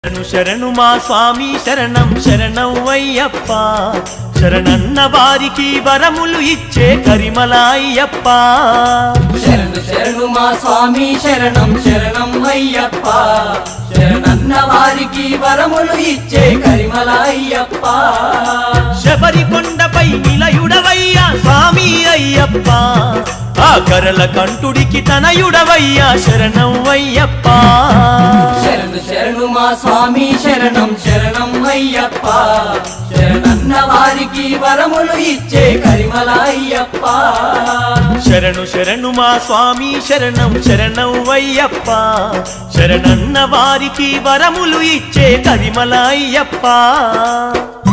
శరణు శరణు మా స్వామి శరణం శరణం అయ్యప్ప శరణన్న వారికి వరములు ఇచ్చే కరిమల అయ్యప్ప శరణు శరణు మా స్వామి శరణం శరణం అయ్యప్ప శరణన్న వారికి వరములు ఇచ్చే కరిమల అయ్యప్ప శబరి కొండపై నిలయుడవయ్యా స్వామి అయ్యప్ప ఆ కరల కంఠుడికి తనయుడవయ్యా శరణం అయ్యప్ప శరణు శరణు మా స్వామి శరణం శరణం అయ్యప్ప శరణన్న వారికి వరములు ఇచ్చే కరిమల అయ్యప్ప శరణు శరణు మా స్వామి శరణం శరణం అయ్యప్ప శరణన్న వారికి వరములు ఇచ్చే కరిమల అయ్యప్ప